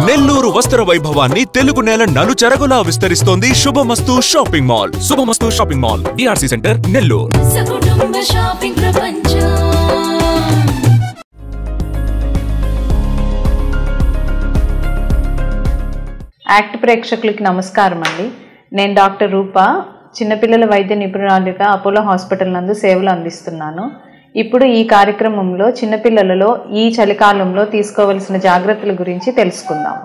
నెల్లూరు వస్త్ర వైభవాన్ని తెలుగు నేల నలుచెరగులా విస్తరిస్తోంది Shubhamastu shopping mall Shubhamastu shopping mall DRC centre Nellore సకుటుంబ షాపింగ్ ప్రపంచం యాక్ట్ ప్రేక్షకులకి నమస్కారం అండి నేను డాక్టర్ రూప చిన్నపిల్లల వైద్య నిపుణురాలిగా అపోలో హాస్పిటల్ నందు సేవలు అందిస్తున్నాను ఇప్పుడు ఈ కార్యక్రమంలో చిన్నపిల్లలలో ఈ చలికాలంలో తీసుకోవలసిన జాగ్రత్తల గురించి తెలుసుకుందాము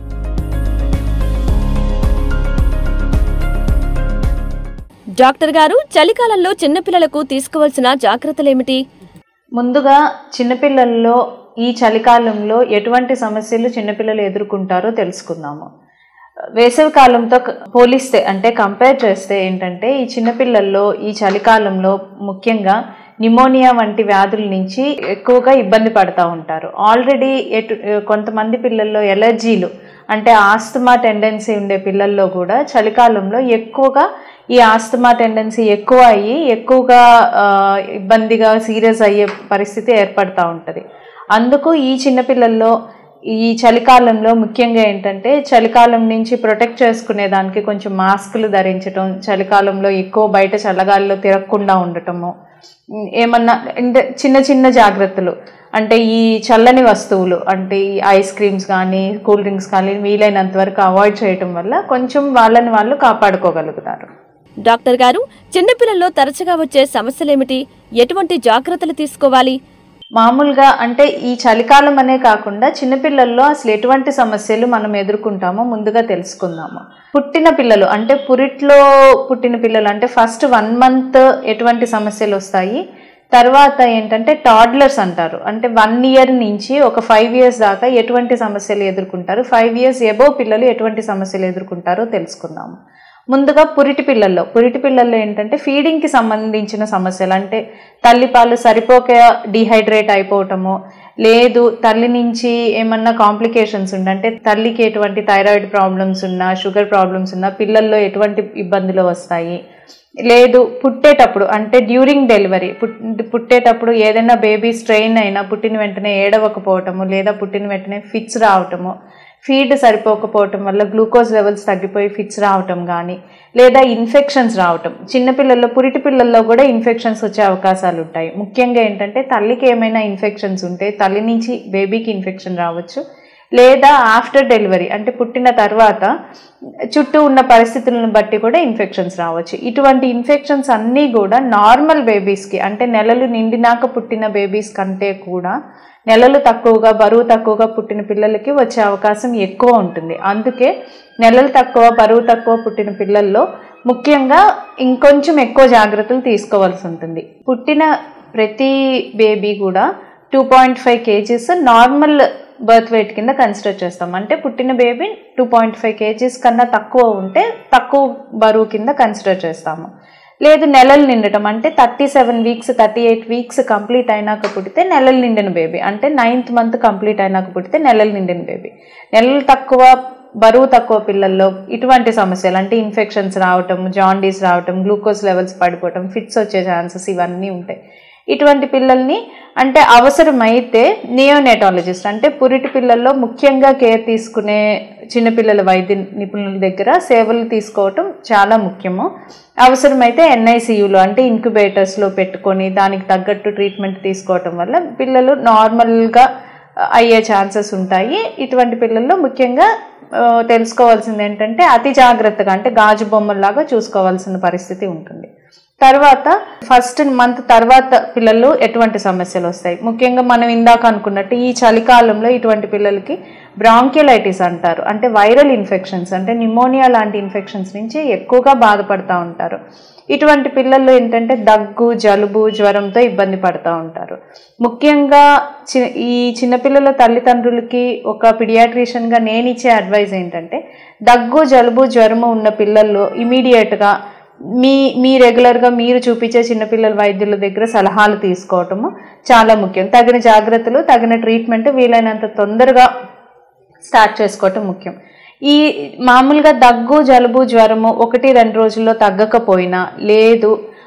డాక్టర్ గారు చలికాలంలో చిన్నపిల్లలకు తీసుకోవాల్సిన జాగ్రత్తలేమిటి ముందుగా చిన్నపిల్లల్లో ఈ చలికాలంలో ఎటువంటి సమస్యలు చిన్నపిల్లలు ఎదుర్కొంటారో తెలుసుకుందాము వేసవి కాలంతో క- పోలిస్తే అంటే కంపేర్ చేస్తే ఏంటంటే ఈ చిన్నపిల్లల్లో ఈ చలికాలంలో ముఖ్యంగా నిమోనియా వంటి వ్యాధుల నుంచి ఎక్కువగా ఇబ్బంది పడతా ఉంటారు ఆల్రెడీ ఎటు కొంతమంది పిల్లల్లో ఎలర్జీలు అంటే ఆస్తమా టెండెన్సీ ఉండే పిల్లల్లో కూడా చలికాలంలో ఎక్కువగా ఈ ఆస్తమా టెండెన్సీ ఎక్కువ అయ్యి ఎక్కువగా ఆ, ఇబ్బందిగా సీరియస్ అయ్యే పరిస్థితి ఏర్పడతా ఉంటుంది అందుకు ఈ చిన్నపిల్లల్లో ఈ చలికాలంలో ముఖ్యంగా ఏంటంటే చలికాలం నుంచి ప్రొటెక్ట్ చేసుకునే దానికి కొంచెం మాస్కులు ధరించటం చలికాలంలో ఎక్కువ బయట చల్లగాల్లో తిరగకుండా ఉండటము ఉమ్, ఏమన్నా అంటే చిన్న చిన్న జాగ్రత్తలు అంటే ఈ చల్లని వస్తువులు అంటే ఈ ఐస్ క్రీమ్స్ కానీ కూల్ డ్రింక్స్ కానీ వీలైనంత వరకు అవాయిడ్ చేయటం వల్ల కొంచెం వాళ్ళని వాళ్ళు కాపాడుకోగలుగుతారు డాక్టర్ గారు చిన్నపిల్లల్లో తరచుగా వచ్చే సమస్యలేమిటి ఎటువంటి జాగ్రత్తలు తీసుకోవాలి మామూలుగా అంటే ఈ చలికాలం అనే కాకుండా చిన్నపిల్లల్లో అసలు ఎటువంటి సమస్యలు మనం ఎదుర్కొంటామో ముందుగా తెలుసుకుందాము పుట్టిన పిల్లలు అంటే పురిట్లో పుట్టిన పిల్లలు అంటే ఫస్ట్ వన్ మంత్ ఎటువంటి సమస్యలు వస్తాయి తర్వాత ఏంటంటే టాడ్లర్స్ అంటారు అంటే వన్ ఇయర్ నుంచి ఒక ఫైవ్ ఇయర్స్ దాకా ఎటువంటి సమస్యలు ఎదుర్కొంటారు ఫైవ్ ఇయర్స్ ఎబో పిల్లలు ఎటువంటి సమస్యలు ఎదుర్కొంటారో తెలుసుకుందాము ముందుగా పురిటి పిల్లల్లో పురిటి పిల్లల్లో ఏంటంటే ఫీడింగ్కి సంబంధించిన సమస్యలు అంటే తల్లిపాలు సరిపోక డిహైడ్రేట్ అయిపోవటము లేదు తల్లి నుంచి ఏమన్నా కాంప్లికేషన్స్ ఉండ అంటే తల్లికి ఎటువంటి థైరాయిడ్ ప్రాబ్లమ్స్ ఉన్నా షుగర్ ప్రాబ్లమ్స్ ఉన్నా పిల్లల్లో ఎటువంటి ఇబ్బందులు వస్తాయి లేదు పుట్టేటప్పుడు అంటే డ్యూరింగ్ డెలివరీ పుట్ పుట్టేటప్పుడు ఏదైనా బేబీ స్ట్రెయిన్ అయినా పుట్టిన వెంటనే ఏడవకపోవటము లేదా పుట్టిన వెంటనే ఫిట్స్ రావటము ఫీడ్ సరిపోకపోవటం వల్ల గ్లూకోజ్ లెవెల్స్ తగ్గిపోయి ఫిట్స్ రావటం కానీ లేదా ఇన్ఫెక్షన్స్ రావటం చిన్నపిల్లల్లో పురిటి పిల్లల్లో కూడా ఇన్ఫెక్షన్స్ వచ్చే అవకాశాలు ఉంటాయి ముఖ్యంగా ఏంటంటే తల్లికి ఏమైనా ఇన్ఫెక్షన్స్ ఉంటే తల్లి నుంచి బేబీకి ఇన్ఫెక్షన్ రావచ్చు లేదా ఆఫ్టర్ డెలివరీ అంటే పుట్టిన తర్వాత చుట్టూ ఉన్న పరిస్థితులను బట్టి కూడా ఇన్ఫెక్షన్స్ రావచ్చు ఇటువంటి ఇన్ఫెక్షన్స్ అన్నీ కూడా నార్మల్ బేబీస్కి అంటే నెలలు నిండినాక పుట్టిన బేబీస్ కంటే కూడా నెలలు తక్కువగా బరువు తక్కువగా పుట్టిన పిల్లలకి వచ్చే అవకాశం ఎక్కువ ఉంటుంది అందుకే నెలలు తక్కువ బరువు తక్కువ పుట్టిన పిల్లల్లో ముఖ్యంగా ఇంకొంచెం ఎక్కువ జాగ్రత్తలు తీసుకోవాల్సి ఉంటుంది పుట్టిన ప్రతి బేబీ కూడా two point five KGs normal birth weight కింద కన్సిడర్ చేస్తాం అంటే పుట్టిన baby two point five KGs కన్నా తక్కువ ఉంటే తక్కువ బరువు కింద కన్సిడర్ చేస్తాము లేదు నెలలు నిండటం అంటే thirty seven weeks thirty eight weeks complete అయినాక పుడితే నెలలు నిండిన బేబీ అంటే నైన్త్ మంత్ కంప్లీట్ అయినాక పుడితే నెలలు నిండిన బేబీ నెలలు తక్కువ బరువు తక్కువ పిల్లల్లో ఇటువంటి సమస్యలు అంటే ఇన్ఫెక్షన్స్ రావటం జాండీస్ రావటం గ్లూకోజ్ లెవెల్స్ పడిపోవటం ఫిట్స్ వచ్చే ఛాన్సెస్ ఇవన్నీ ఉంటాయి ఇటువంటి పిల్లల్ని అంటే అవసరమైతే నియోనేటాలజిస్ట్ అంటే పురిటి పిల్లల్లో ముఖ్యంగా కేర్ తీసుకునే చిన్నపిల్లల వైద్య నిపుణుల దగ్గర సేవలు తీసుకోవటం చాలా ముఖ్యము అవసరమైతే ఎన్ఐసియులో అంటే ఇంక్యుబేటర్స్లో పెట్టుకొని దానికి తగ్గట్టు ట్రీట్మెంట్ తీసుకోవటం వల్ల పిల్లలు నార్మల్గా అయ్యే ఛాన్సెస్ ఉంటాయి ఇటువంటి పిల్లల్లో ముఖ్యంగా ఆ, తెలుసుకోవాల్సింది ఏంటంటే అతి జాగ్రత్తగా అంటే గాజు బొమ్మల్లాగా చూసుకోవాల్సిన పరిస్థితి ఉంటుంది తర్వాత ఫస్ట్ మంత్ తర్వాత పిల్లలు ఎటువంటి సమస్యలు వస్తాయి ముఖ్యంగా మనం ఇందాక అనుకున్నట్టు ఈ చలికాలంలో ఇటువంటి పిల్లలకి బ్రాంక్యులైటిస్ అంటారు అంటే వైరల్ ఇన్ఫెక్షన్స్ అంటే నిమోనియా లాంటి ఇన్ఫెక్షన్స్ నుంచి ఎక్కువగా బాధపడుతూ ఉంటారు ఇటువంటి పిల్లల్లో ఏంటంటే దగ్గు జలుబు జ్వరంతో ఇబ్బంది పడుతూ ఉంటారు ముఖ్యంగా చి ఈ చిన్నపిల్లల తల్లిదండ్రులకి ఒక పిడియాట్రిషియన్గా నేను ఇచ్చే అడ్వైజ్ ఏంటంటే దగ్గు జలుబు జ్వరము ఉన్న పిల్లల్లో ఇమీడియట్గా మీ మీ రెగ్యులర్గా మీరు చూపించే చిన్నపిల్లల వైద్యుల దగ్గర సలహాలు తీసుకోవటము చాలా ముఖ్యం తగిన జాగ్రత్తలు తగిన ట్రీట్మెంట్ వీలైనంత తొందరగా స్టార్ట్ చేసుకోవటం ముఖ్యం ఈ మామూలుగా దగ్గు జలుబు జ్వరము ఒకటి రెండు రోజుల్లో తగ్గకపోయినా లేదు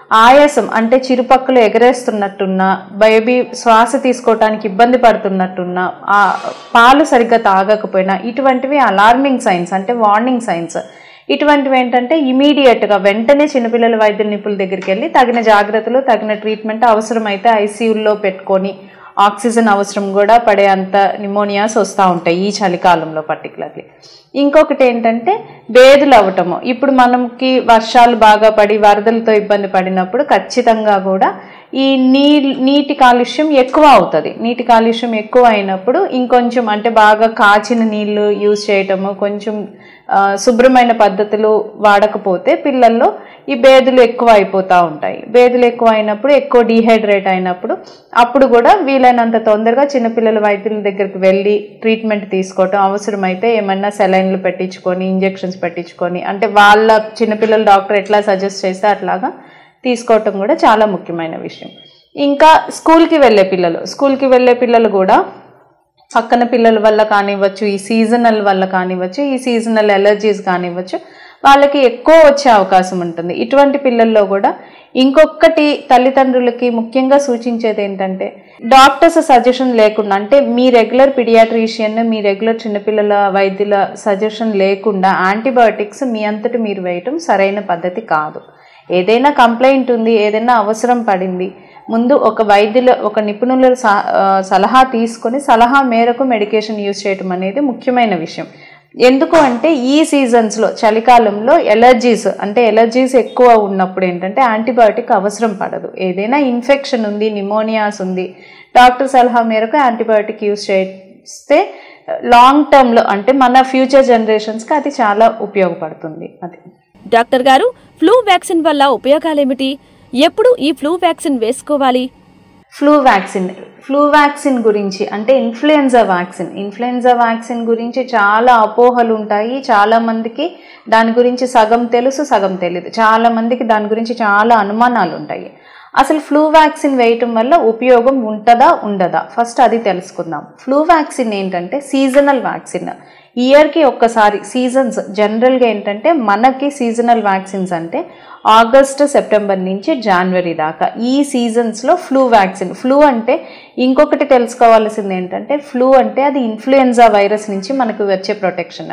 ఆయాసం అంటే చిరుపక్కలు ఎగరేస్తున్నట్టున్నా బేబీ శ్వాస తీసుకోవటానికి ఇబ్బంది పడుతున్నట్టున్నా ఆ పాలు సరిగ్గా తాగకపోయినా ఇటువంటివి అలార్మింగ్ సైన్స్ అంటే వార్నింగ్ సైన్స్ ఇటువంటివి ఏంటంటే ఇమీడియట్గా వెంటనే చిన్నపిల్లల వైద్యుల నిపుణుల దగ్గరికి వెళ్ళి తగిన జాగ్రత్తలు తగిన ట్రీట్మెంట్ అవసరమైతే ఐసీయూల్లో పెట్టుకొని ఆక్సిజన్ అవసరం కూడా పడే అంత నిమోనియాస్ వస్తూ ఉంటాయి ఈ చలికాలంలో పర్టికులర్లీ ఇంకొకటి ఏంటంటే బేదులు అవ్వటము ఇప్పుడు మనకి వర్షాలు బాగా పడి వరదలతో ఇబ్బంది పడినప్పుడు ఖచ్చితంగా కూడా ఈ నీ నీటి కాలుష్యం ఎక్కువ అవుతుంది నీటి కాలుష్యం ఎక్కువ అయినప్పుడు ఇంకొంచెం అంటే బాగా కాచిన నీళ్లు యూజ్ చేయటము కొంచెం ఆ, శుభ్రమైన పద్ధతులు వాడకపోతే పిల్లల్లో ఈ బేదులు ఎక్కువ అయిపోతూ ఉంటాయి బేదులు ఎక్కువ అయినప్పుడు ఎక్కువ డీహైడ్రేట్ అయినప్పుడు అప్పుడు కూడా వీలైనంత తొందరగా చిన్నపిల్లల వైద్యుల దగ్గరికి వెళ్ళి ట్రీట్మెంట్ తీసుకోవటం అవసరమైతే ఏమన్నా సెలైన్లు పెట్టించుకొని ఇంజెక్షన్స్ పెట్టించుకొని అంటే వాళ్ళ చిన్నపిల్లల డాక్టర్ ఎట్లా సజెస్ట్ చేస్తే అట్లాగా తీసుకోవటం కూడా చాలా ముఖ్యమైన విషయం ఇంకా స్కూల్కి వెళ్ళే పిల్లలు స్కూల్కి వెళ్ళే పిల్లలు కూడా పక్కన పిల్లల వల్ల కానివ్వచ్చు ఈ సీజనల్ వల్ల కానివ్వచ్చు ఈ సీజనల్ ఎలర్జీస్ కానివ్వచ్చు వాళ్ళకి ఎక్కువ వచ్చే అవకాశం ఉంటుంది ఇటువంటి పిల్లల్లో కూడా ఇంకొకటి తల్లిదండ్రులకి ముఖ్యంగా సూచించేది ఏంటంటే డాక్టర్స్ సజెషన్ లేకుండా అంటే మీ రెగ్యులర్ పిడియాట్రిషియన్ మీ రెగ్యులర్ చిన్నపిల్లల వైద్యుల సజెషన్ లేకుండా యాంటీబయాటిక్స్ మీ అంతటి మీరు వేయటం సరైన పద్ధతి కాదు ఏదైనా కంప్లైంట్ ఉంది ఏదైనా అవసరం పడింది ముందు ఒక వైద్యుల ఒక నిపుణుల స- ఆ, సలహా తీసుకొని సలహా మేరకు మెడికేషన్ యూజ్ చేయటం అనేది ముఖ్యమైన విషయం ఎందుకు అంటే ఈ సీజన్స్లో చలికాలంలో ఎలర్జీస్ అంటే ఎలర్జీస్ ఎక్కువ ఉన్నప్పుడు ఏంటంటే యాంటీబయాటిక్ అవసరం పడదు ఏదైనా ఇన్ఫెక్షన్ ఉంది నిమోనియాస్ ఉంది డాక్టర్ సలహా మేరకు యాంటీబయాటిక్ యూజ్ చేస్తే లాంగ్ టర్మ్లో అంటే మన ఫ్యూచర్ జనరేషన్స్కి అది చాలా ఉపయోగపడుతుంది అది డాక్టర్ గారు ఫ్లూ వ్యాక్సిన్ వల్ల ఉపయోగాలేమిటి ఎప్పుడు ఈ ఫ్లూ వ్యాక్సిన్ వేసుకోవాలి ఫ్లూ వ్యాక్సిన్ ఫ్లూ వ్యాక్సిన్ గురించి అంటే ఇన్ఫ్లుయెన్జా వ్యాక్సిన్ ఇన్ఫ్లుయెన్జా వ్యాక్సిన్ గురించి చాలా అపోహలు ఉంటాయి చాలా మందికి దాని గురించి సగం తెలుసు సగం తెలియదు చాలా మందికి దాని గురించి చాలా అనుమానాలు ఉంటాయి అసలు ఫ్లూ వ్యాక్సిన్ వేయటం వల్ల ఉపయోగం ఉంటుందా ఉండదా ఫస్ట్ అది తెలుసుకుందాం ఫ్లూ వ్యాక్సిన్ ఏంటంటే సీజనల్ వ్యాక్సిన్ ఇయర్కి ఒక్కసారి సీజన్స్ జనరల్గా ఏంటంటే మనకి సీజనల్ వ్యాక్సిన్స్ అంటే ఆగస్ట్ సెప్టెంబర్ నుంచి జనవరి దాకా ఈ సీజన్స్లో ఫ్లూ వ్యాక్సిన్ ఫ్లూ అంటే ఇంకొకటి తెలుసుకోవాల్సింది ఏంటంటే ఫ్లూ అంటే అది ఇన్ఫ్లుయెన్జా వైరస్ నుంచి మనకు వచ్చే ప్రొటెక్షన్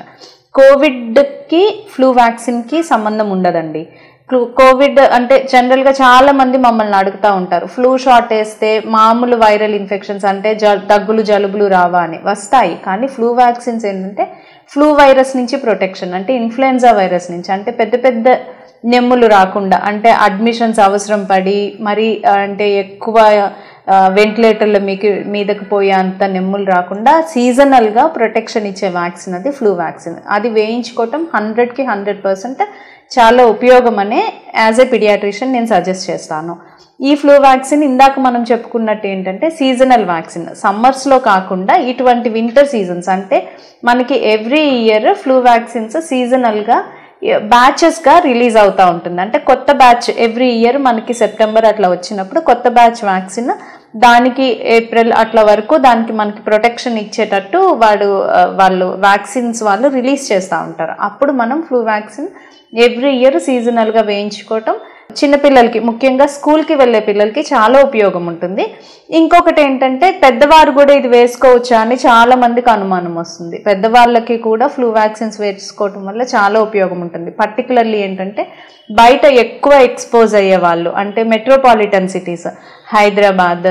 కోవిడ్కి ఫ్లూ వ్యాక్సిన్కి సంబంధం ఉండదండి క్లు- కోవిడ్ అంటే జనరల్గా చాలా మంది మమ్మల్ని అడుగుతూ ఉంటారు ఫ్లూ షాట్ వేస్తే మామూలు వైరల్ ఇన్ఫెక్షన్స్ అంటే జ దగ్గులు జలుబులు రావా అని వస్తాయి కానీ ఫ్లూ వ్యాక్సిన్స్ ఏంటంటే ఫ్లూ వైరస్ నుంచి ప్రొటెక్షన్ అంటే ఇన్ఫ్లుయెన్జా వైరస్ నుంచి అంటే పెద్ద పెద్ద నెమ్ములు రాకుండా అంటే అడ్మిషన్స్ అవసరం పడి మరి ఆ, అంటే ఎక్కువ వెంటిలేటర్ల మీకు మీదకి పోయే అంత నెమ్ములు రాకుండా సీజనల్గా ప్రొటెక్షన్ ఇచ్చే వ్యాక్సిన్ అది ఫ్లూ వ్యాక్సిన్ అది వేయించుకోవటం హండ్రెడ్కి హండ్రెడ్ పర్సెంట్ చాలా ఉపయోగం అనే యాజ్ ఏ పిడియాట్రిషియన్ నేను సజెస్ట్ చేస్తాను ఈ ఫ్లూ వ్యాక్సిన్ ఇందాక మనం చెప్పుకున్నట్టు ఏంటంటే సీజనల్ వ్యాక్సిన్ సమ్మర్స్లో కాకుండా ఇటువంటి వింటర్ సీజన్స్ అంటే మనకి ఎవ్రీ ఇయర్ ఫ్లూ వ్యాక్సిన్స్ సీజనల్గా బ్యాచెస్గా రిలీజ్ అవుతూ ఉంటుంది అంటే కొత్త బ్యాచ్ ఎవ్రీ ఇయర్ మనకి సెప్టెంబర్ అట్లా వచ్చినప్పుడు కొత్త బ్యాచ్ వ్యాక్సిన్ దానికి ఏప్రిల్ అట్లా వరకు దానికి మనకి ప్రొటెక్షన్ ఇచ్చేటట్టు వాడు ఆ, వాళ్ళు వ్యాక్సిన్స్ వాళ్ళు రిలీజ్ చేస్తూ ఉంటారు అప్పుడు మనం ఫ్లూ వ్యాక్సిన్ ఎవ్రీ ఇయర్ సీజనల్గా వేయించుకోవటం చిన్నపిల్లలకి ముఖ్యంగా స్కూల్కి వెళ్ళే పిల్లలకి చాలా ఉపయోగం ఉంటుంది ఇంకొకటి ఏంటంటే పెద్దవారు కూడా ఇది వేసుకోవచ్చా అని చాలా మందికి అనుమానం వస్తుంది పెద్దవాళ్ళకి కూడా ఫ్లూ వ్యాక్సిన్స్ వేసుకోవటం వల్ల చాలా ఉపయోగం ఉంటుంది పర్టికులర్లీ ఏంటంటే బయట ఎక్కువ ఎక్స్పోజ్ అయ్యే వాళ్ళు అంటే మెట్రోపాలిటన్ సిటీస్ హైదరాబాద్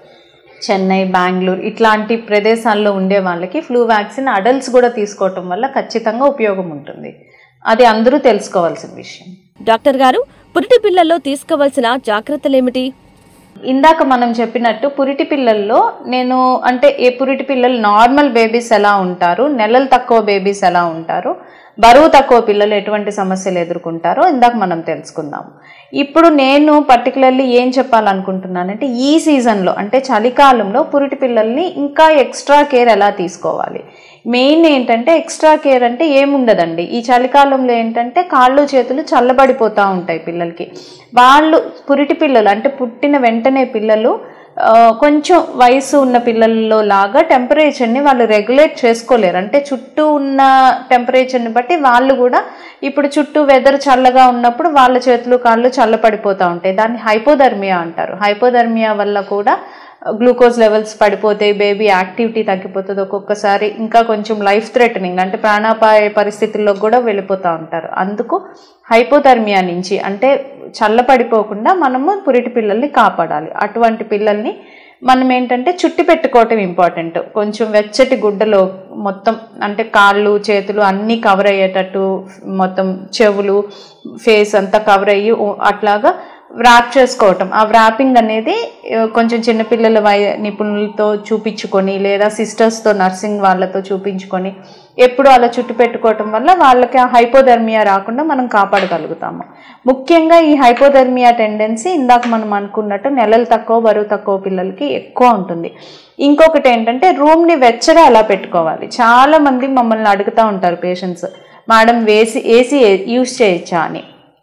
చెన్నై బెంగళూరు ఇట్లాంటి ప్రదేశాల్లో ఉండే వాళ్ళకి ఫ్లూ వ్యాక్సిన్ అడల్ట్స్ కూడా తీసుకోవటం వల్ల ఖచ్చితంగా ఉపయోగం ఉంటుంది అది అందరూ తెలుసుకోవాల్సిన విషయం డాక్టర్ గారు పురిటి పిల్లల్లో తీసుకోవాల్సిన జాగ్రత్తలేమిటి ఇందాక మనం చెప్పినట్టు పురిటి పిల్లల్లో నేను అంటే ఏ పురిటి పిల్లలు నార్మల్ బేబీస్ ఎలా ఉంటారు నెలలు తక్కువ బేబీస్ ఎలా ఉంటారు బరువు తక్కువ పిల్లలు ఎటువంటి సమస్యలు ఎదుర్కొంటారో ఇందాక మనం తెలుసుకుందాం ఇప్పుడు నేను పర్టికులర్లీ ఏం చెప్పాలనుకుంటున్నానంటే ఈ సీజన్లో అంటే చలికాలంలో పురిటి పిల్లల్ని ఇంకా ఎక్స్ట్రా కేర్ ఎలా తీసుకోవాలి మెయిన్ ఏంటంటే ఎక్స్ట్రా కేర్ అంటే ఏముండదండి ఈ చలికాలంలో ఏంటంటే కాళ్ళు చేతులు చల్లబడిపోతూ ఉంటాయి పిల్లలకి వాళ్ళు పురిటి పిల్లలు అంటే పుట్టిన వెంటనే పిల్లలు ఆ, కొంచెం వయసు ఉన్న పిల్లల్లో లాగా టెంపరేచర్ని వాళ్ళు రెగ్యులేట్ చేసుకోలేరు అంటే చుట్టూ ఉన్న టెంపరేచర్ని బట్టి వాళ్ళు కూడా ఇప్పుడు చుట్టూ వెదర్ చల్లగా ఉన్నప్పుడు వాళ్ళ చేతులు కాళ్ళు చల్లపడిపోతూ ఉంటాయి దాన్ని హైపోధర్మియా అంటారు హైపోధర్మియా వల్ల కూడా గ్లూకోజ్ లెవెల్స్ పడిపోతాయి బేబీ యాక్టివిటీ తగ్గిపోతుంది ఒక్కొక్కసారి ఇంకా కొంచెం లైఫ్ థ్రెటనింగ్ అంటే ప్రాణాపాయ పరిస్థితుల్లో కూడా వెళ్ళిపోతూ ఉంటారు అందుకు హైపోథర్మియా నుంచి అంటే చల్లపడిపోకుండా మనము పురిటి పిల్లల్ని కాపాడాలి అటువంటి పిల్లల్ని మనం ఏంటంటే చుట్టి పెట్టుకోవటం ఇంపార్టెంట్ కొంచెం వెచ్చటి గుడ్డలో మొత్తం అంటే కాళ్ళు చేతులు అన్నీ కవర్ అయ్యేటట్టు మొత్తం చెవులు ఫేస్ అంతా కవర్ అయ్యి ఓ- అట్లాగా వ్రాప్ చేసుకోవటం ఆ వ్రాపింగ్ అనేది ఆ, కొంచెం చిన్నపిల్లల వై నిపుణులతో చూపించుకొని లేదా సిస్టర్స్తో నర్సింగ్ వాళ్ళతో చూపించుకొని ఎప్పుడు అలా చుట్టు పెట్టుకోవటం వల్ల వాళ్ళకి ఆ హైపోధర్మియా రాకుండా మనం కాపాడగలుగుతాము ముఖ్యంగా ఈ హైపోధర్మియా టెండెన్సీ ఇందాక మనం అనుకున్నట్టు నెలలు తక్కువ బరువు తక్కువ పిల్లలకి ఎక్కువ ఉంటుంది ఇంకొకటి ఏంటంటే రూమ్ని వెచ్చగా ఎలా పెట్టుకోవాలి చాలా మంది మమ్మల్ని అడుగుతూ ఉంటారు పేషెంట్స్ మేడం వేసి ఏసీ యూస్ చేయొచ్చా అని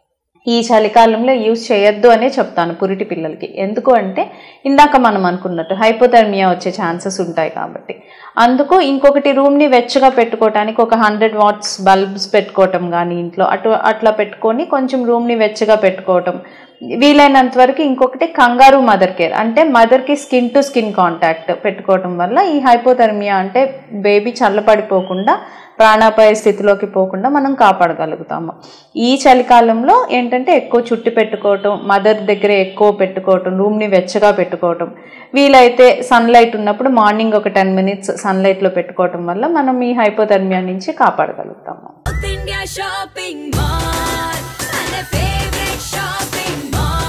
ఈ చలికాలంలో యూజ్ చేయొద్దు అనే చెప్తాను పురిటి పిల్లలకి ఎందుకు అంటే ఇందాక మనం అనుకున్నట్టు హైపోథర్మియా వచ్చే ఛాన్సెస్ ఉంటాయి కాబట్టి అందుకు ఇంకొకటి రూమ్ని వెచ్చగా పెట్టుకోవటానికి ఒక హండ్రెడ్ వాట్స్ బల్బ్స్ పెట్టుకోవటం కానీ ఇంట్లో అటు అట్లా పెట్టుకొని కొంచెం రూమ్ని వెచ్చగా పెట్టుకోవటం వీలైనంత వరకు ఇంకొకటి కంగారు మదర్ కేర్ అంటే మదర్కి స్కిన్ టు స్కిన్ కాంటాక్ట్ పెట్టుకోవటం వల్ల ఈ హైపోథర్మియా అంటే బేబీ చల్లపడిపోకుండా ప్రాణాపాయ స్థితిలోకి పోకుండా మనం కాపాడగలుగుతాము ఈ చలికాలంలో ఏంటంటే ఎక్కువ చుట్టి పెట్టుకోవటం మదర్ దగ్గర ఎక్కువ పెట్టుకోవటం రూమ్ని వెచ్చగా పెట్టుకోవటం వీలైతే సన్లైట్ ఉన్నప్పుడు మార్నింగ్ ఒక టెన్ మినిట్స్ సన్లైట్లో పెట్టుకోవటం వల్ల మనం ఈ హైపోథర్మియా నుంచి కాపాడగలుగుతాము South India Shopping Mall and a favorite shopping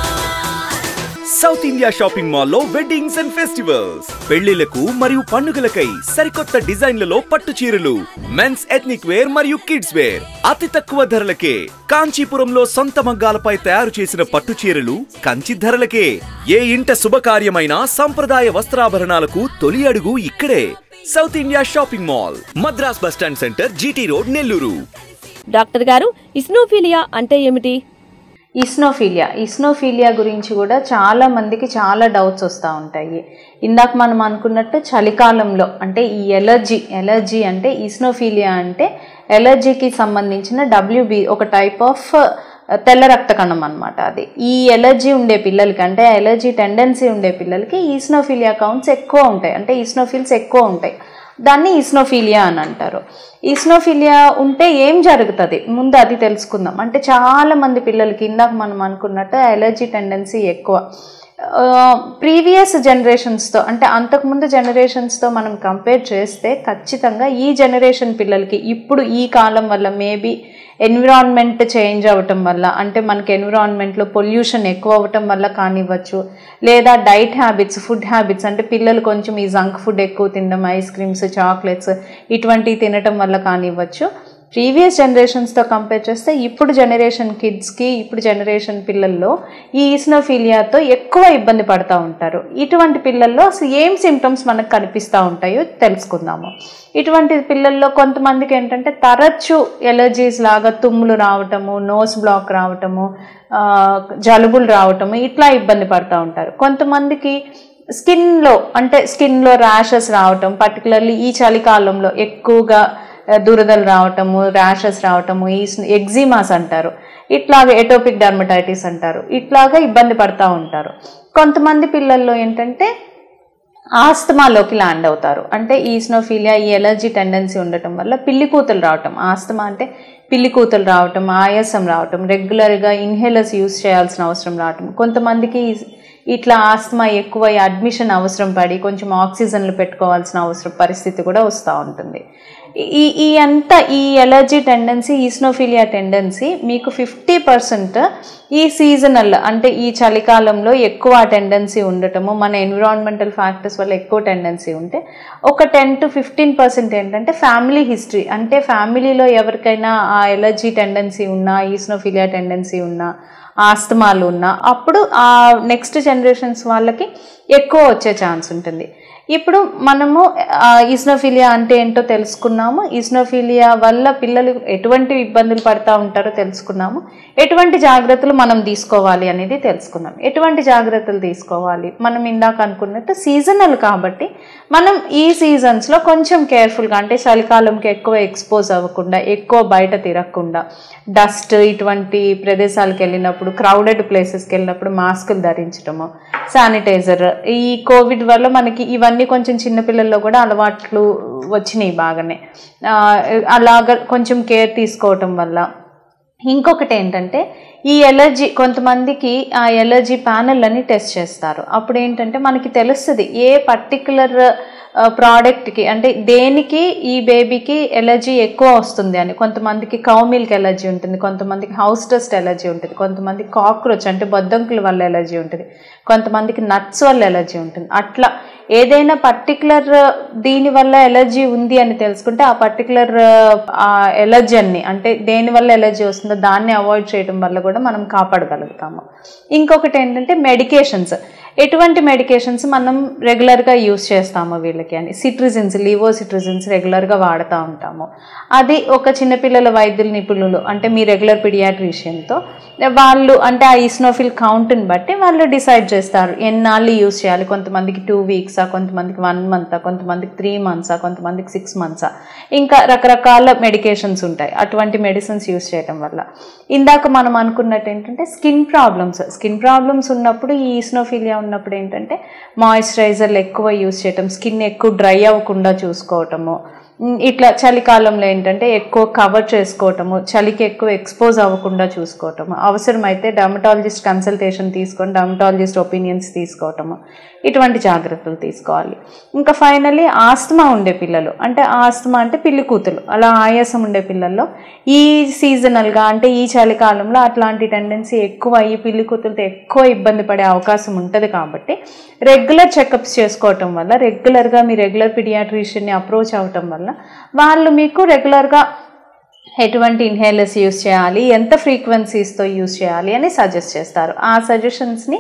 mall. South India shopping మాల్లో వెడ్డింగ్స్ అండ్ ఫెస్టివల్స్ పెళ్లిలకు మరియు పండుగలకై సరికొత్త డిజైన్లలో పట్టు చీరలు మెన్స్ ఎథ్నిక్ వేర్ మరియు కిడ్స్ వేర్ అతి తక్కువ ధరలకే కాంచీపురంలో సొంత మగ్గాలపై తయారు చేసిన పట్టు చీరలు కంచి ధరలకే ఏ ఇంట శుభకార్యమైన సంప్రదాయ వస్త్రాభరణాలకు తొలి అడుగు ఇక్కడే South India shopping mall Madras bus stand centre GT road Nellore doctor గారు ఇస్నోఫీలియా అంటే ఏమిటి ఇస్నోఫీలియా ఇస్నోఫీలియా గురించి కూడా చాలా మందికి చాలా డౌట్స్ వస్తూ ఉంటాయి ఇందాక మనం అనుకున్నట్టు చలికాలంలో అంటే ఈ ఎలర్జీ ఎలర్జీ అంటే ఇస్నోఫీలియా అంటే ఎలర్జీకి సంబంధించిన డబ్ల్యూబి ఒక టైప్ ఆఫ్ తెల్ల రక్త కణం అనమాట అది ఈ ఎలర్జీ ఉండే పిల్లలకి అంటే ఎలర్జీ టెండెన్సీ ఉండే పిల్లలకి ఈస్నోఫీలియా కౌంట్స్ ఎక్కువ ఉంటాయి అంటే ఈస్నోఫిల్స్ ఎక్కువ ఉంటాయి దాన్ని ఈస్నోఫీలియా అని అంటారు ఈస్నోఫీలియా ఉంటే ఏం జరుగుతుంది ముందు అది తెలుసుకుందాం అంటే చాలా మంది పిల్లలకి ఇందాక మనం అనుకున్నట్టు ఎలర్జీ టెండెన్సీ ఎక్కువ ప్రీవియస్ జనరేషన్స్తో అంటే అంతకుముందు జనరేషన్స్తో మనం కంపేర్ చేస్తే ఖచ్చితంగా ఈ జనరేషన్ పిల్లలకి ఇప్పుడు ఈ కాలం వల్ల మేబీ ఎన్విరాన్మెంట్ చేంజ్ అవ్వటం వల్ల అంటే మనకి ఎన్విరాన్మెంట్లో పొల్యూషన్ ఎక్కువ అవ్వటం వల్ల కానివ్వచ్చు లేదా డైట్ హ్యాబిట్స్ ఫుడ్ హ్యాబిట్స్ అంటే పిల్లలు కొంచెం ఈ జంక్ ఫుడ్ ఎక్కువ తినడం ఐస్ క్రీమ్స్ చాక్లెట్స్ ఇటువంటివి తినటం వల్ల కానివ్వచ్చు ప్రీవియస్ జనరేషన్స్తో కంపేర్ చేస్తే ఇప్పుడు జనరేషన్ కిడ్స్కి ఇప్పుడు జనరేషన్ పిల్లల్లో ఈ ఈస్నోఫీలియాతో ఎక్కువ ఇబ్బంది పడుతూ ఉంటారు ఇటువంటి పిల్లల్లో అసలు ఏం సిమ్టమ్స్ మనకు కనిపిస్తూ ఉంటాయో తెలుసుకుందాము ఇటువంటి పిల్లల్లో కొంతమందికి ఏంటంటే తరచు ఎలర్జీస్ లాగా తుమ్ములు రావటము నోస్ బ్లాక్ రావటము ఆ, జలుబులు రావటము ఇట్లా ఇబ్బంది పడుతూ ఉంటారు కొంతమందికి స్కిన్లో అంటే స్కిన్లో ర్యాషెస్ రావటం పర్టికులర్లీ ఈ చలికాలంలో ఎక్కువగా ఆ, దురదలు రావటము ర్యాషెస్ రావటము ఈ ఎగ్జిమాస్ అంటారు ఇట్లాగా ఎటోపిక్ డర్మటైటిస్ అంటారు ఇట్లాగా ఇబ్బంది పడుతూ ఉంటారు కొంతమంది పిల్లల్లో ఏంటంటే ఆస్తమాలోకి ల్యాండ్ అవుతారు అంటే ఈ స్నోఫీలియా ఈ ఎలర్జీ టెండెన్సీ ఉండటం వల్ల పిల్లి కూతులు రావటం ఆస్తమా అంటే పిల్లి కూతులు రావటం ఆయాసం రావటం రెగ్యులర్గా ఇన్హేలర్స్ యూస్ చేయాల్సిన అవసరం రావటం కొంతమందికి ఇట్లా ఆస్తమా ఎక్కువ అడ్మిషన్ అవసరం పడి కొంచెం ఆక్సిజన్లు పెట్టుకోవాల్సిన అవసరం పరిస్థితి కూడా వస్తూ ఉంటుంది ఈ ఈ అంతా ఈ ఎలర్జీ టెండెన్సీ ఈస్నోఫీలియా టెండెన్సీ మీకు ఫిఫ్టీ పర్సెంట్ ఈ సీజనల్ అంటే ఈ చలికాలంలో ఎక్కువ టెండెన్సీ ఉండటము మన ఎన్విరాన్మెంటల్ ఫ్యాక్టర్స్ వల్ల ఎక్కువ టెండెన్సీ ఉంటే ఒక టెన్ టు ఫిఫ్టీన్ పర్సెంట్ ఏంటంటే ఫ్యామిలీ హిస్టరీ అంటే ఫ్యామిలీలో ఎవరికైనా ఆ ఎలర్జీ టెండెన్సీ ఉన్నా ఈస్నోఫీలియా టెండెన్సీ ఉన్నా ఆస్తమాలు ఉన్నా అప్పుడు ఆ నెక్స్ట్ జనరేషన్స్ వాళ్ళకి ఎక్కువ వచ్చే ఛాన్స్ ఉంటుంది ఇప్పుడు మనము ఈస్నోఫీలియా అంటే ఏంటో తెలుసుకున్నాము ఈస్నోఫీలియా వల్ల పిల్లలు ఎటువంటి ఇబ్బందులు పడతా ఉంటారో తెలుసుకున్నాము ఎటువంటి జాగ్రత్తలు మనం తీసుకోవాలి అనేది తెలుసుకున్నాం ఎటువంటి జాగ్రత్తలు తీసుకోవాలి మనం ఇందాక అనుకున్నట్టు సీజనల్ కాబట్టి మనం ఈ సీజన్స్లో కొంచెం కేర్ఫుల్గా అంటే చలికాలంకి ఎక్కువ ఎక్స్పోజ్ అవ్వకుండా ఎక్కువ బయట తిరగకుండా డస్ట్ ఇటువంటి ప్రదేశాలకు వెళ్ళినప్పుడు క్రౌడెడ్ ప్లేసెస్కి వెళ్ళినప్పుడు మాస్కులు ధరించడము శానిటైజర్ ఈ కోవిడ్ వల్ల మనకి ఇవన్నీ కొంచెం చిన్నపిల్లల్లో కూడా అలవాట్లు వచ్చినాయి బాగానే ఆ, అలాగ కొంచెం కేర్ తీసుకోవటం వల్ల ఇంకొకటి ఏంటంటే ఈ ఎలర్జీ కొంతమందికి ఆ ఎలర్జీ ప్యానెల్ అని టెస్ట్ చేస్తారు అప్పుడు ఏంటంటే మనకి తెలుస్తుంది ఏ పర్టికులర్ ప్రోడక్ట్కి అంటే దేనికి ఈ బేబీకి ఎలర్జీ ఎక్కువ వస్తుంది అని కొంతమందికి కౌ మిల్క్ ఎలర్జీ ఉంటుంది కొంతమందికి హౌస్ డస్ట్ ఎలర్జీ ఉంటుంది కొంతమందికి కాక్రోచ్ అంటే బొద్దంకుల వల్ల ఎలర్జీ ఉంటుంది కొంతమందికి నట్స్ వల్ల ఎలర్జీ ఉంటుంది అట్లా ఏదైనా పర్టికులర్ దీని వల్ల ఎలర్జీ ఉంది అని తెలుసుకుంటే ఆ పర్టికులర్ ఎలర్జీని అంటే దేని వల్ల ఎలర్జీ వస్తుందో దాన్ని అవాయిడ్ చేయడం వల్ల కూడా మనం కాపాడగలుగుతాము ఇంకొకటి ఏంటంటే మెడికేషన్స్ ఎటువంటి మెడికేషన్స్ మనం రెగ్యులర్గా యూస్ చేస్తాము వీళ్ళకి అని సిట్రిజిన్స్ లీవో సిట్రిజిన్స్ రెగ్యులర్గా వాడుతూ ఉంటాము అది ఒక చిన్నపిల్లల వైద్యుల నిపుణులు అంటే మీ రెగ్యులర్ పిడియాట్రిషియన్తో వాళ్ళు అంటే ఆ ఈస్నోఫిల్ కౌంట్ని బట్టి వాళ్ళు డిసైడ్ చేస్తారు ఎన్నాళ్ళు యూస్ చేయాలి కొంతమందికి టూ వీక్సా కొంతమందికి వన్ మంతా కొంతమందికి త్రీ మంత్సా కొంతమందికి సిక్స్ మంత్సా ఇంకా రకరకాల మెడికేషన్స్ ఉంటాయి అటువంటి మెడిసిన్స్ యూస్ చేయడం వల్ల ఇందాక మనం అనుకున్నట్టు ఏంటంటే స్కిన్ ప్రాబ్లమ్స్ స్కిన్ ప్రాబ్లమ్స్ ఉన్నప్పుడు ఈ ఈస్నోఫీలియా ఉన్నప్పుడు ఏంటంటే మాయిశ్చరైజర్లు ఎక్కువ యూస్ చేయటం స్కిన్ ఎక్కువ డ్రై అవ్వకుండా చూసుకోవటము ఉమ్, ఇట్లా చలికాలంలో ఏంటంటే ఎక్కువ కవర్ చేసుకోవటము చలికి ఎక్కువ ఎక్స్పోజ్ అవ్వకుండా చూసుకోవటము అవసరమైతే డర్మటాలజిస్ట్ కన్సల్టేషన్ తీసుకొని డర్మటాలజిస్ట్ ఒపీనియన్స్ తీసుకోవటము ఇటువంటి జాగ్రత్తలు తీసుకోవాలి ఇంకా ఫైనల్లీ ఆస్తమా ఉండే పిల్లలు అంటే ఆస్తమా అంటే పిల్లి కూతులు అలా ఆయాసం ఉండే పిల్లల్లో ఈ సీజనల్గా అంటే ఈ చలికాలంలో అట్లాంటి టెండెన్సీ ఎక్కువ ఈ పిల్లి కూతులతో ఎక్కువ ఇబ్బంది పడే అవకాశం ఉంటుంది కాబట్టి రెగ్యులర్ చెకప్స్ చేసుకోవటం వల్ల రెగ్యులర్గా మీ రెగ్యులర్ పిడియాట్రిషియన్ని అప్రోచ్ అవ్వటం వల్ల వాళ్ళు మీకు రెగ్యులర్గా ఎటువంటి ఇన్హేలర్స్ యూస్ చేయాలి ఎంత ఫ్రీక్వెన్సీస్తో యూస్ చేయాలి అని సజెస్ట్ చేస్తారు ఆ సజెషన్స్ని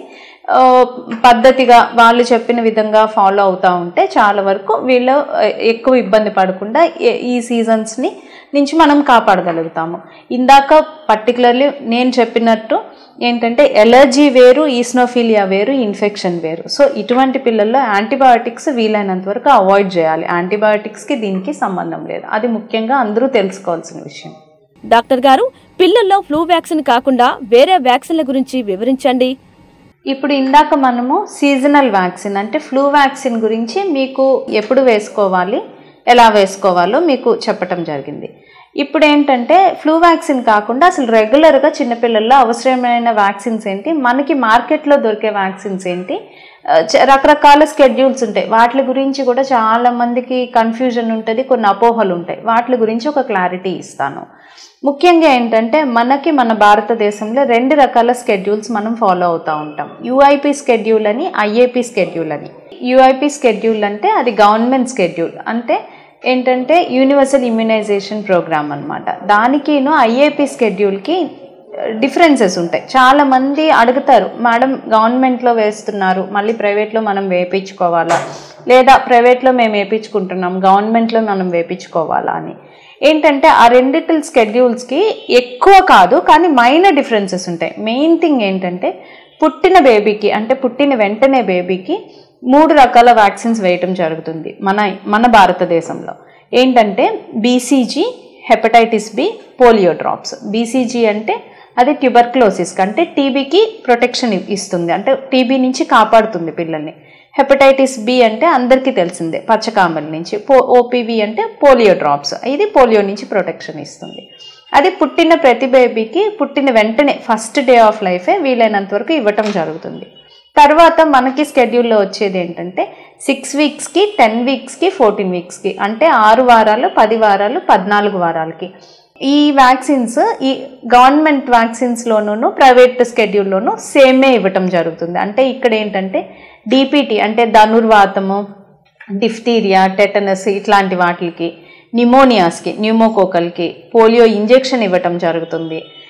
పద్ధతిగా వాళ్ళు చెప్పిన విధంగా ఫాలో అవుతూ ఉంటే చాలా వరకు వీళ్ళు ఆ, ఎక్కువ ఇబ్బంది పడకుండా ఏ- ఈ సీజన్స్ని నుంచి మనం కాపాడగలుగుతాము ఇందాక పర్టికులర్లీ నేను చెప్పినట్టు ఏంటంటే ఎలర్జీ వేరు ఈస్నోఫీలియా వేరు ఇన్ఫెక్షన్ వేరు సో ఇటువంటి పిల్లల్లో యాంటీబయాటిక్స్ వీలైనంత వరకు అవాయిడ్ చేయాలి యాంటీబయాటిక్స్కి దీనికి సంబంధం లేదు అది ముఖ్యంగా అందరూ తెలుసుకోవాల్సిన విషయం డాక్టర్ గారు పిల్లల్లో ఫ్లూ వ్యాక్సిన్ కాకుండా వేరే వ్యాక్సిన్ల గురించి వివరించండి ఇప్పుడు ఇందాక మనము సీజనల్ వ్యాక్సిన్ అంటే ఫ్లూ వ్యాక్సిన్ గురించి మీకు ఎప్పుడు వేసుకోవాలి ఎలా వేసుకోవాలో మీకు చెప్పటం జరిగింది ఇప్పుడు ఏంటంటే ఫ్లూ వ్యాక్సిన్ కాకుండా అసలు రెగ్యులర్గా చిన్నపిల్లల్లో అవసరమైన వ్యాక్సిన్స్ ఏంటి మనకి మార్కెట్లో దొరికే వ్యాక్సిన్స్ ఏంటి ఆ, చ- రకరకాల స్కెడ్యూల్స్ ఉంటాయి వాటి గురించి కూడా చాలా మందికి కన్ఫ్యూజన్ ఉంటుంది కొన్ని అపోహలు ఉంటాయి వాటి గురించి ఒక క్లారిటీ ఇస్తాను ముఖ్యంగా ఏంటంటే మనకి మన భారతదేశంలో రెండు రకాల స్కెడ్యూల్స్ మనం ఫాలో అవుతూ ఉంటాం యూఐపి స్కెడ్యూల్ అని ఐఏపి స్కెడ్యూల్ అని యూఐపి స్కెడ్యూల్ అంటే అది గవర్నమెంట్ స్కెడ్యూల్ అంటే ఏంటంటే యూనివర్సల్ ఇమ్యునైజేషన్ ప్రోగ్రామ్ అనమాట దానికిను ఐఏపి స్కెడ్యూల్కి డిఫరెన్సెస్ ఉంటాయి చాలా మంది అడుగుతారు మేడం గవర్నమెంట్లో వేస్తున్నారు మళ్ళీ ప్రైవేట్లో మనం వేయించుకోవాలా లేదా ప్రైవేట్లో మేము వేయించుకుంటున్నాం గవర్నమెంట్లో మనం వేయించుకోవాలా అని ఏంటంటే ఆ రెండిటిల్ స్కెడ్యూల్స్కి ఎక్కువ కాదు కానీ మైనర్ డిఫరెన్సెస్ ఉంటాయి మెయిన్ థింగ్ ఏంటంటే పుట్టిన బేబీకి అంటే పుట్టిన వెంటనే బేబీకి మూడు రకాల వ్యాక్సిన్స్ వేయటం జరుగుతుంది మన మన భారతదేశంలో ఏంటంటే BCG hepatitis B polio drops BCG అంటే అది ట్యూబర్క్లోసిస్ అంటే టీబీకి ప్రొటెక్షన్ ఇస్తుంది అంటే టీబీ నుంచి కాపాడుతుంది పిల్లల్ని హెపటైటిస్ బి అంటే అందరికీ తెలిసిందే పచ్చకామల నుంచి పో ఓపీవి అంటే పోలియో డ్రాప్స్ ఇది పోలియో నుంచి ప్రొటెక్షన్ ఇస్తుంది అది పుట్టిన ప్రతి బేబీకి పుట్టిన వెంటనే ఫస్ట్ డే ఆఫ్ లైఫే వీలైనంత వరకు ఇవ్వటం జరుగుతుంది తర్వాత మనకి స్కెడ్యూల్లో వచ్చేది ఏంటంటే సిక్స్ వీక్స్కి టెన్ వీక్స్కి ఫోర్టీన్ వీక్స్కి అంటే ఆరు వారాలు పది వారాలు పద్నాలుగు వారాలకి ఈ వ్యాక్సిన్స్ ఈ గవర్నమెంట్ వ్యాక్సిన్స్లోనూ ప్రైవేట్ స్కెడ్యూల్లోనూ సేమే ఇవ్వటం జరుగుతుంది అంటే ఇక్కడ ఏంటంటే డిపిటి అంటే ధనుర్వాతము డిఫ్టీరియా టెటనస్ ఇట్లాంటి వాటికి నిమోనియాస్కి న్యూమోకోకల్కి పోలియో ఇంజెక్షన్ ఇవ్వటం జరుగుతుంది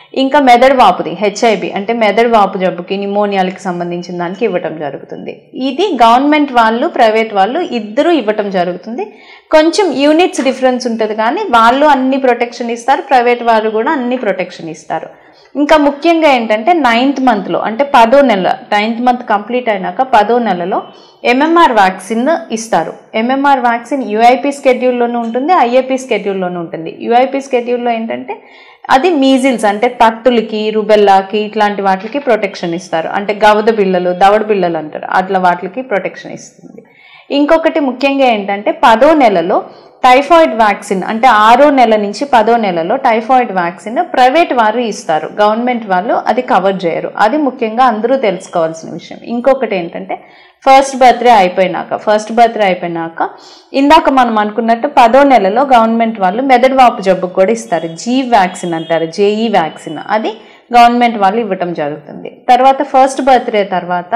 ఇంకా మెదడు వాపుది హెచ్ఐబి అంటే మెదడు వాపు జబ్బుకి నిమోనియాలకి సంబంధించిన దానికి ఇవ్వటం జరుగుతుంది ఇది గవర్నమెంట్ వాళ్ళు ప్రైవేట్ వాళ్ళు ఇద్దరు ఇవ్వటం జరుగుతుంది కొంచెం యూనిట్స్ డిఫరెన్స్ ఉంటుంది కానీ వాళ్ళు అన్ని ప్రొటెక్షన్ ఇస్తారు ప్రైవేట్ వాళ్ళు కూడా అన్ని ప్రొటెక్షన్ ఇస్తారు ఇంకా ముఖ్యంగా ఏంటంటే నైన్త్ మంత్లో అంటే పదో నెల నైన్త్ మంత్ కంప్లీట్ అయినాక పదో నెలలో ఎంఎంఆర్ వ్యాక్సిన్ ఇస్తారు ఎంఎంఆర్ వ్యాక్సిన్ యుఐపి స్కెడ్యూల్లోనూ ఉంటుంది ఐఏపీ స్కెడ్యూల్లోనూ ఉంటుంది యుఐపి స్కెడ్యూల్లో ఏంటంటే అది మీజిల్స్ అంటే తట్టులకి రుబెల్లాకి ఇట్లాంటి వాటికి ప్రొటెక్షన్ ఇస్తారు అంటే గవద పిల్లలు దవడ పిల్లలు అంటారు అట్లా వాటికి ప్రొటెక్షన్ ఇస్తుంది ఇంకొకటి ముఖ్యంగా ఏంటంటే పదో నెలలో టైఫాయిడ్ వ్యాక్సిన్ అంటే ఆరో నెల నుంచి పదో నెలలో టైఫాయిడ్ వ్యాక్సిన్ ప్రైవేట్ వారు ఇస్తారు గవర్నమెంట్ వాళ్ళు అది కవర్ చేయరు అది ముఖ్యంగా అందరూ తెలుసుకోవాల్సిన విషయం ఇంకొకటి ఏంటంటే ఫస్ట్ బర్త్డే అయిపోయినాక ఫస్ట్ బర్త్డే అయిపోయినాక ఇందాక మనం అనుకున్నట్టు పదో నెలలో గవర్నమెంట్ వాళ్ళు మెదడు వాపు జబ్బుకు కూడా ఇస్తారు జీ వ్యాక్సిన్ అంటారు జేఈ వ్యాక్సిన్ అది గవర్నమెంట్ వాళ్ళు ఇవ్వటం జరుగుతుంది తర్వాత ఫస్ట్ బర్త్డే తర్వాత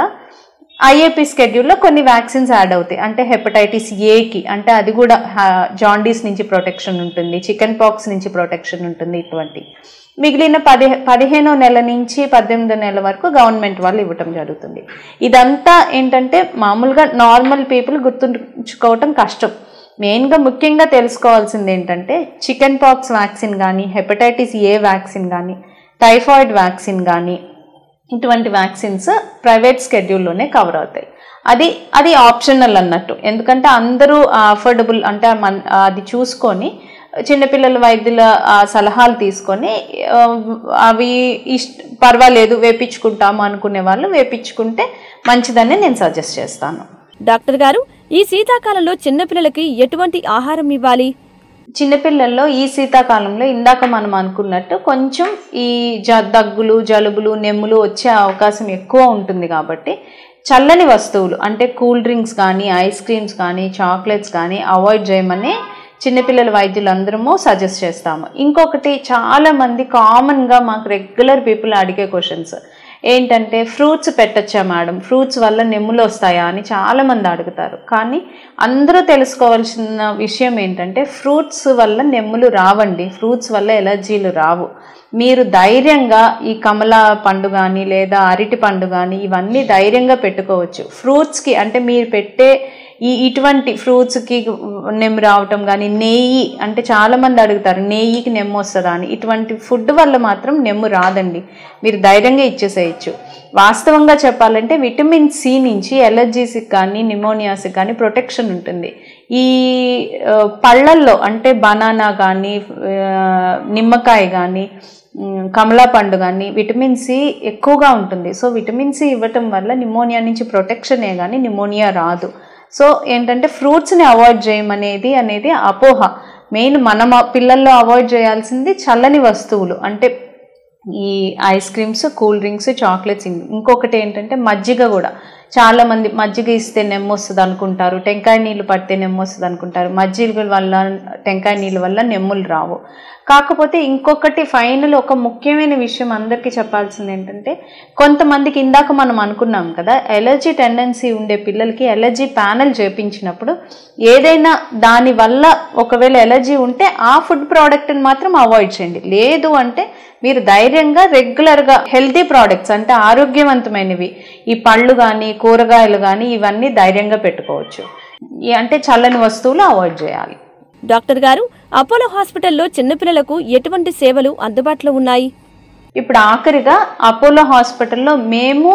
ఐఏపీ స్కెడ్యూల్లో కొన్ని వ్యాక్సిన్స్ యాడ్ అవుతాయి అంటే హెపటైటిస్ ఏకి అంటే అది కూడా జాండీస్ నుంచి ప్రొటెక్షన్ ఉంటుంది చికెన్ పాక్స్ నుంచి ప్రొటెక్షన్ ఉంటుంది ఇటువంటి మిగిలిన పది పదిహేనో నెల నుంచి పద్దెనిమిదో నెల వరకు గవర్నమెంట్ వాళ్ళు ఇవ్వటం జరుగుతుంది ఇదంతా ఏంటంటే మామూలుగా నార్మల్ పీపుల్ గుర్తుంచుకోవటం కష్టం మెయిన్గా ముఖ్యంగా తెలుసుకోవాల్సింది ఏంటంటే చికెన్ పాక్స్ వ్యాక్సిన్ కానీ హెపటైటిస్ ఏ వ్యాక్సిన్ కానీ టైఫాయిడ్ వ్యాక్సిన్ కానీ ఇటువంటి వ్యాక్సిన్స్ ప్రైవేట్ స్కెడ్యూల్లోనే కవర్ అవుతాయి అది అది ఆప్షనల్ అన్నట్టు ఎందుకంటే అందరూ అఫోర్డబుల్ అంటే మన అది చూసుకొని చిన్నపిల్లల వైద్యుల ఆ, సలహాలు తీసుకొని ఆ, అవి ఇష్ట పర్వాలేదు వేపించుకుంటాము అనుకునే వాళ్ళు వేపించుకుంటే మంచిదని నేను సజెస్ట్ చేస్తాను డాక్టర్ గారు ఈ శీతాకాలంలో చిన్నపిల్లలకి ఎటువంటి ఆహారం ఇవ్వాలి చిన్నపిల్లల్లో ఈ శీతాకాలంలో ఇందాక మనం అనుకున్నట్టు కొంచెం ఈ జ దగ్గులు జలుబులు నెమ్ములు వచ్చే అవకాశం ఎక్కువ ఉంటుంది కాబట్టి చల్లని వస్తువులు అంటే కూల్ డ్రింక్స్ కానీ ఐస్ క్రీమ్స్ కానీ చాక్లెట్స్ కానీ అవాయిడ్ చేయమని చిన్నపిల్లల వైద్యులందరము సజెస్ట్ చేస్తాము ఇంకొకటి చాలామంది కామన్గా మాకు రెగ్యులర్ పీపుల్ అడిగే క్వశ్చన్స్ ఏంటంటే ఫ్రూట్స్ పెట్టచ్చా మేడం ఫ్రూట్స్ వల్ల నెమ్ములు వస్తాయా అని చాలామంది అడుగుతారు కానీ అందరూ తెలుసుకోవాల్సిన విషయం ఏంటంటే ఫ్రూట్స్ వల్ల నెమ్ములు రావండి ఫ్రూట్స్ వల్ల ఎలర్జీలు రావు మీరు ధైర్యంగా ఈ కమల పండు కానీ లేదా అరటి పండు కానీ ఇవన్నీ ధైర్యంగా పెట్టుకోవచ్చు ఫ్రూట్స్కి అంటే మీరు పెట్టే ఈ ఇటువంటి ఫ్రూట్స్కి నెమ్ము రావటం కానీ నెయ్యి అంటే చాలామంది అడుగుతారు నెయ్యికి నెమ్ము వస్తుందా అని ఇటువంటి ఫుడ్ వల్ల మాత్రం నెమ్ము రాదండి మీరు ధైర్యంగా ఇచ్చేసేయచ్చు వాస్తవంగా చెప్పాలంటే విటమిన్ సి నుంచి ఎలర్జీస్కి కానీ నిమోనియాస్కి కానీ ప్రొటెక్షన్ ఉంటుంది ఈ ఆ, పళ్ళల్లో అంటే బనానా కానీ నిమ్మకాయ కానీ మ్, కమలా పండు కానీ విటమిన్ సి ఎక్కువగా ఉంటుంది సో విటమిన్ సి ఇవ్వటం వల్ల నిమోనియా నుంచి ప్రొటెక్షనే కానీ నిమోనియా రాదు సో ఏంటంటే ఫ్రూట్స్ని అవాయిడ్ చేయమనేది అనేది అపోహ మెయిన్ మనం ఆ పిల్లల్లో అవాయిడ్ చేయాల్సింది చల్లని వస్తువులు అంటే ఈ ice creams cool drinks chocolates ఇం- ఇంకొకటి ఏంటంటే మజ్జిగ కూడా చాలా మంది మజ్జిగ ఇస్తే నెమ్ము వస్తుంది అనుకుంటారు టెంకాయ నీళ్ళు పడితే నెమ్ము వస్తుంది అనుకుంటారు మజ్జిగ వల్ల టెంకాయ నీళ్ళ వల్ల నెమ్ములు రావు కాకపోతే ఇంకొకటి ఫైనల్ ఒక ముఖ్యమైన విషయం అందరికీ చెప్పాల్సింది ఏంటంటే కొంతమందికి ఇందాక మనం అనుకున్నాం కదా ఎలర్జీ టెండెన్సీ ఉండే పిల్లలకి ఎలర్జీ ప్యానెల్ చేపించినప్పుడు ఏదైనా దాని వల్ల ఒకవేళ ఎలర్జీ ఉంటే ఆ ఫుడ్ ప్రోడక్ట్ని మాత్రం అవాయిడ్ చేయండి లేదు అంటే మీరు ధైర్యంగా రెగ్యులర్గా హెల్తీ ప్రోడక్ట్స్ అంటే ఆరోగ్యవంతమైనవి ఈ పళ్ళు కానీ కూరగాయలు కానీ ఇవన్నీ ధైర్యంగా పెట్టుకోవచ్చు ఈ అంటే చల్లని వస్తువులు అవాయిడ్ చేయాలి డాక్టర్ గారు అపోలో హాస్పిటల్లో చిన్నపిల్లలకు ఎటువంటి సేవలు అందుబాటులో ఉన్నాయి ఇప్పుడు ఆఖరిగా అపోలో హాస్పిటల్లో మేము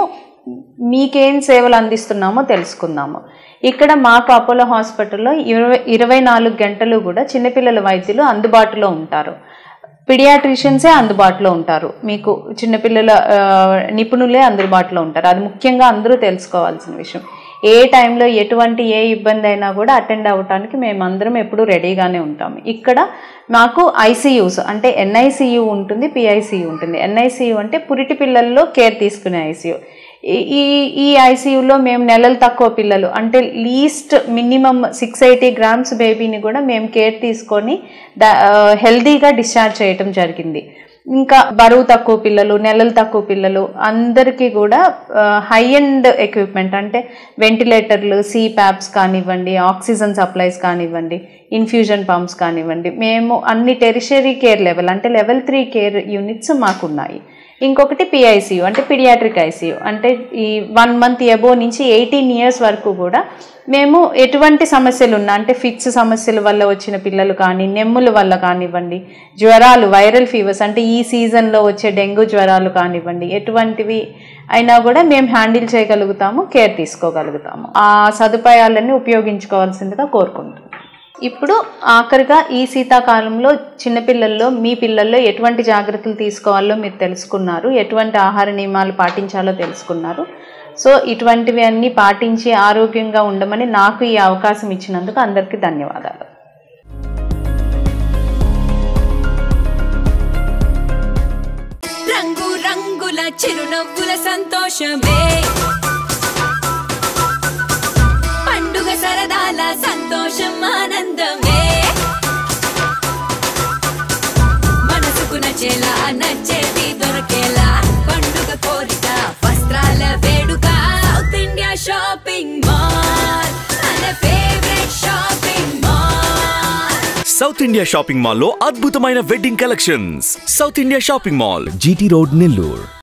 మీకేం సేవలు అందిస్తున్నామో తెలుసుకుందాము ఇక్కడ మాకు అపోలో హాస్పిటల్లో ఇరవై ఇరవై నాలుగు గంటలు కూడా చిన్నపిల్లల వైద్యులు అందుబాటులో ఉంటారు పిడియాట్రిషియన్సే అందుబాటులో ఉంటారు మీకు చిన్నపిల్లల ఆ, నిపుణులే అందుబాటులో ఉంటారు అది ముఖ్యంగా అందరూ తెలుసుకోవాల్సిన విషయం ఏ టైంలో ఎటువంటి ఏ ఇబ్బంది అయినా కూడా అటెండ్ అవ్వటానికి మేమందరం ఎప్పుడూ రెడీగానే ఉంటాము ఇక్కడ మాకు ఐసీయూస్ అంటే ఎన్ఐసియు ఉంటుంది పిఐసియు ఉంటుంది ఎన్ఐసియు అంటే పురిటి పిల్లల్లో కేర్ తీసుకునే ఐసీయూ ఈ ఈ ఐసీయూలో మేము నెలలు తక్కువ పిల్లలు అంటే least minimum six eighty grams బేబీని కూడా మేము కేర్ తీసుకొని దా హెల్దీగా డిశ్చార్జ్ చేయటం జరిగింది ఇంకా బరువు తక్కువ పిల్లలు నెలలు తక్కువ పిల్లలు అందరికీ కూడా హై ఎండ్ ఎక్విప్మెంట్ అంటే వెంటిలేటర్లు ప్యాప్స్ కానివ్వండి ఆక్సిజన్ సప్లైస్ కానివ్వండి ఇన్ఫ్యూజన్ పంప్స్ కానివ్వండి మేము అన్ని టెరిషరీ కేర్ లెవెల్ అంటే లెవెల్ త్రీ కేర్ యూనిట్స్ మాకున్నాయి ఇంకొకటి పిఐసియు అంటే పిడియాట్రిక్ ఐసీయూ అంటే ఈ వన్ మంత్ ఎబో నుంచి ఎయిటీన్ ఇయర్స్ వరకు కూడా మేము ఎటువంటి సమస్యలు ఉన్నా అంటే ఫిక్స్ సమస్యల వల్ల వచ్చిన పిల్లలు కానీ నెమ్ముల వల్ల కానివ్వండి జ్వరాలు వైరల్ ఫీవర్స్ అంటే ఈ సీజన్లో వచ్చే డెంగ్యూ జ్వరాలు కానివ్వండి ఎటువంటివి అయినా కూడా మేము హ్యాండిల్ చేయగలుగుతాము కేర్ తీసుకోగలుగుతాము ఆ సదుపాయాలన్నీ ఉపయోగించుకోవాల్సిందిగా కోరుకుంటున్నాం ఇప్పుడు ఆఖరిగా ఈ శీతాకాలంలో చిన్నపిల్లల్లో మీ పిల్లల్లో ఎటువంటి జాగ్రత్తలు తీసుకోవాలో మీరు తెలుసుకున్నారు ఎటువంటి ఆహార నియమాలు పాటించాలో తెలుసుకున్నారు సో ఇటువంటివి అన్నీ పాటించి ఆరోగ్యంగా ఉండమని నాకు ఈ అవకాశం ఇచ్చినందుకు అందరికీ ధన్యవాదాలు రంగు రంగుల చిరునవ్వుల సంతోషమే పండుగ సరదాల సంతోషం ఆనందమే మనసుకు నచ్చేలా నచ్చేది దొరకేలా పండుగ కోరిక వస్త్రాల వేడుక సౌత్ ఇండియా షాపింగ్ మాల్ మన favourite shopping mall South India shopping mall లో అద్భుతమైన wedding collections South India shopping mall GT road Nellore